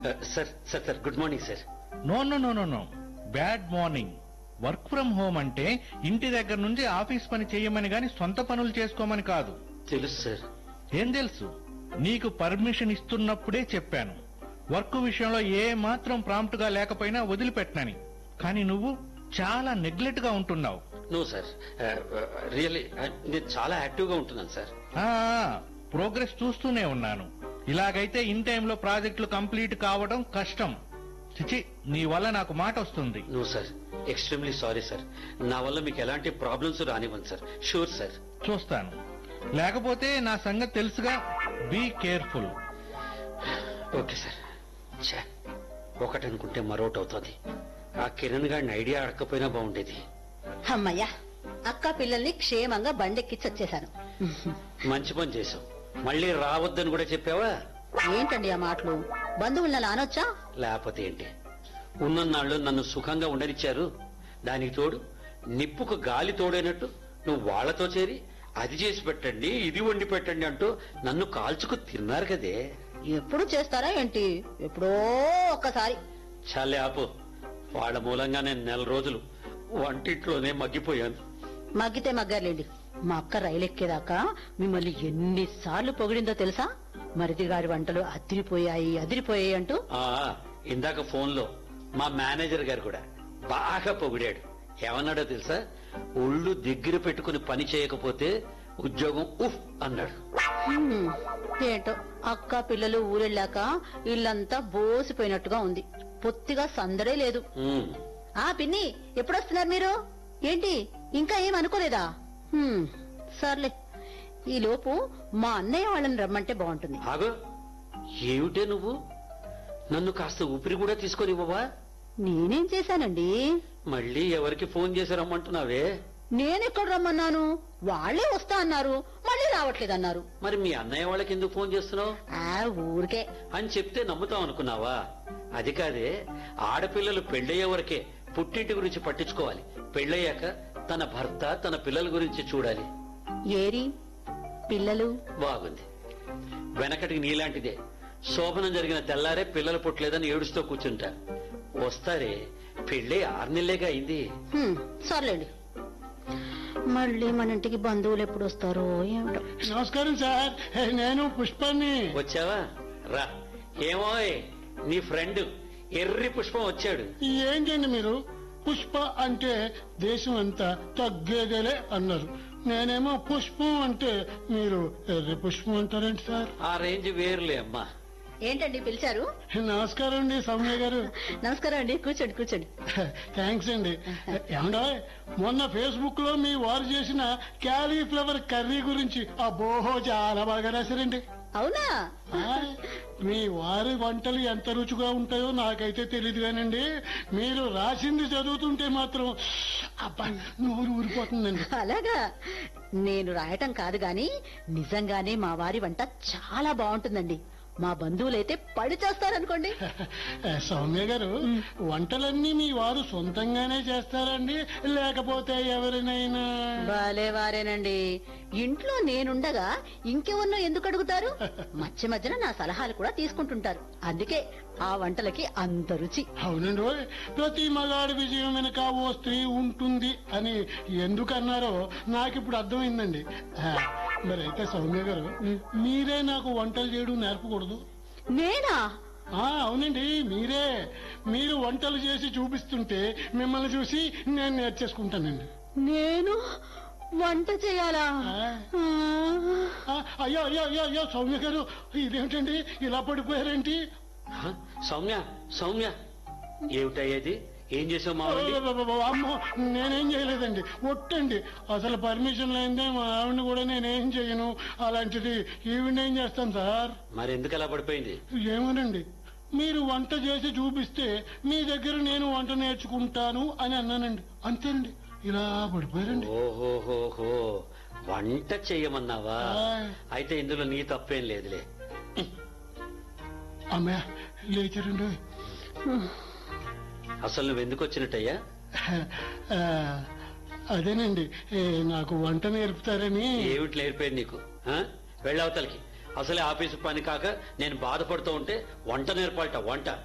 Sir sir sir good morning sir no no no no no bad morning work from home అంటే ఇంటి దగ్గర నుంచి office పని చేయమని గాని సొంత పనులు చేసుకోమని కాదు తెలుసు సార్ ఏం తెలుసు నీకు పర్మిషన్ ఇస్తున్నప్పుడే చెప్పాను వర్క్ విషయంలో ఏ మాత్రం ప్రాంప్ట్ గా లేకపోయినా వదిలిపెట్టనని కానీ నువ్వు చాలా నెగ్లెక్ట్ గా ఉంటున్నావు నో సార్ రియల్లీ నేను చాలా యాక్టివ్గా ఉంటున్నాను సార్ ఆ ప్రోగ్రెస్ చూస్తూనే ఉన్నాను ఇలాగైతే ఇన్ టైంలో ప్రాజెక్టులు కంప్లీట్ కావడం కష్టం చిచి నీ వల్ల నాకు మాట వస్తుంది no sir extremely sorry sir నా వల్ల మీకు ఎలాంటి ప్రాబ్లమ్స్ రానివ్వండి సార్ షూర్ సార్ చూస్తాను లేకపోతే నా సంగతి తెలుసుగా బీ కేర్ఫుల్ ఓకే సార్ ఛే ఒకటి అనుకుంటే మరొకటి అవుతుంది ఆ కిరణ్ గారిని ఐడియా అడగకపోయినా బాగుండేది అమ్మయ్యా అక్క పిల్లల్ని క్షేమంగా బండెక్కిచ్చి వచ్చేశాను మంచి పని చేసాం మళ్ళీ రావద్దని కూడా చెప్పావా ఏంటండి ఆ మాటలు బంధువులను అనొచ్చా లేకపోతే ఏంటి ఉన్నన్నాళ్ళు నన్ను సుఖంగా ఉండనిచ్చారు దానికి తోడు నిప్పుకు గాలి తోడైనట్టు నువ్వు వాళ్లతో చేరి అది చేసి పెట్టండి ఇది వండి పెట్టండి అంటూ నన్ను కాల్చుకు తిన్నారు కదే ఎప్పుడు చేస్తారా ఏంటి ఎప్పుడో ఒక్కసారి చాలే ఆపు వాళ్ళ మూలంగా నేను నెల రోజులు వంటింట్లోనే మగ్గిపోయాను మగ్గితే మగ్గారులేండి మా అక్క రైలు ఎక్కేదాకా మిమ్మల్ని ఎన్నిసార్లు పొగిడిందో తెలుసా మరిది గారి వంటలు అదిరిపోయాయి అదిరిపోయాయి అంటూ ఆ ఇందాక ఫోన్లో మా మేనేజర్ గారు కూడా బాగా పొగిడాడు ఏమన్నాడో తెలుసా ఒళ్ళు దగ్గర పెట్టుకుని పని చేయకపోతే ఉద్యోగం ఉఫ్ అన్నాడు హ్మ్, ఏంటో అక్క పిల్లలు ఊరెళ్ళాక ఇల్లంతా బోసిపోయినట్టుగా ఉంది పొత్తిగా సందడే లేదు ఉమ్. ఆ పిన్ని ఎప్పుడొస్తున్నారు మీరు ఏంటి ఇంకా ఏం అనుకోలేదా హ్మ్, సర్లే ఈ లోపు మా అన్నయ్య వాళ్ళని రమ్మంటే బాగుంటుంది ఆగో ఏమిటే నువ్వు నన్ను కాస్త ఊపిరి కూడా తీసుకొని ఇవ్వవా నేనేం చేశానండి మళ్ళీ ఎవరికి ఫోన్ చేసి రమ్మంటున్నావే నేనెక్కడ రమ్మన్నాను వాళ్ళే వస్తా అన్నారు మళ్ళీ రావట్లేదన్నారు మరి మీ అన్నయ్య వాళ్ళకి ఎందుకు ఫోన్ చేస్తున్నావు ఆ ఊరికే అని చెప్తే నమ్ముతాం అనుకున్నావా అది కాదే ఆడపిల్లలు పెళ్ళయ్యే వరకే పుట్టింటి గురించి పట్టించుకోవాలి పెళ్ళయ్యాక తన భర్త తన పిల్లల గురించి చూడాలి ఏరి పిల్లలు బాగుంది వెనకటికి నీలాంటిదే శోభనం జరిగిన తెల్లారే పిల్లలు పుట్టలేదని ఏడుస్తూ కూర్చుంటా వస్తారే పెళ్ళి ఆరు నెలలేగా అయింది హ్మ్, సర్లేండి మళ్ళీ మన ఇంటికి బంధువులు ఎప్పుడు వస్తారో ఏమిటో నమస్కారం సార్ నేను పుష్పాన్ని వచ్చావా రా ఏమోయ్ నీ ఫ్రెండ్ ఎర్రి పుష్పం వచ్చాడు ఏంటండి మీరు పుష్ప అంటే దేశం అంతా తగ్గేదేలే అన్నారు నేనేమో పుష్పం అంటే మీరు ఎర్రి పుష్పం అంటారేంటి సార్ ఆ రేంజ్ వేరులే అమ్మా ఏంటండి పిలిచారు నమస్కారం అండి సౌమ్య గారు నమస్కారం అండి కూర్చోండి కూర్చోండి థ్యాంక్స్ అండి ఏమండో మొన్న ఫేస్బుక్ లో మీ వారు చేసిన క్యాలీఫ్లవర్ కర్రీ గురించి అబ్బోహో చాలా బాగా రాశారండి అవునా ఆ, మీ వారి వంటలు ఎంత రుచిగా ఉంటాయో నాకైతే తెలియదు కానండి మీరు రాసింది చదువుతుంటే మాత్రం అబ్బా నోరు ఊరిపోతుందండి అలాగా నేను రాయటం కాదు గాని నిజంగానే మా వారి వంట చాలా బాగుంటుందండి మా బంధువులైతే పడి చేస్తారనుకోండి సౌమ్య గారు వంటలన్నీ మీ వారు సొంతంగానే చేస్తారండి లేకపోతే ఎవరినైనా బాలే వారేనండి ఇంట్లో నేనుండగా ఇంకెవరినో ఎందుకు అడుగుతారు మధ్య మధ్యన నా సలహాలు కూడా తీసుకుంటుంటారు అందుకే ఆ వంటలకి అంత రుచి అవునండి ఓయ్. ప్రతి మగాడి విజయం వెనుక ఓ స్త్రీ ఉంటుంది అని ఎందుకు అన్నారో నాకు ఇప్పుడు అర్థమైందండి ఆ, మరి అయితే సౌమ్య గారు మీరే నాకు వంటలు చేయడం నేర్పకూడదు నేనా ఆ అవునండి మీరే మీరు వంటలు చేసి చూపిస్తుంటే మిమ్మల్ని చూసి నేను నేర్చేసుకుంటానండి నేను వంట చేయాలా ఆ. ఆ. ఆ, అయ్యో అయ్యో అయ్యో అయ్యో సౌమ్య గారు ఇదేమిటండి ఇలా పడిపోయారేంటి హ? సౌమ్య సౌమ్య ఏమిటయ్యేది ఏం చేసావు మా వాడిని? అమ్మో నేనేం చేయలేదండి ఒట్టండి అసలు పర్మిషన్ లేదే మా ఆవిడని కూడా నేనేం చేయను అలాంటిది ఈవిడ ఏం చేస్తాను సార్ మరి ఎందుకు అలా పడిపోయింది ఏమోనండి మీరు వంట చేసి చూపిస్తే మీ దగ్గర నేను వంట నేర్చుకుంటాను అని అన్నానండి అంతేనండి ఇలా పడిపోయారండి ఓహోహోహో వంట చెయ్యమన్నావా ఆ. అయితే ఇందులో నీ తప్పేం లేదులే అమ్మా లేచారండి అసలు నువ్వు ఎందుకు వచ్చినట్టయ్యా ఆ, అదేనండి ఏ, నాకు వంట నేర్పుతారని ఏమిటి నేర్పేది నీకు ఆ? వెళ్ళవతలకి అసలే ఆఫీసు పని కాక నేను బాధపడుతూ ఉంటే వంట నేర్పాలట వంట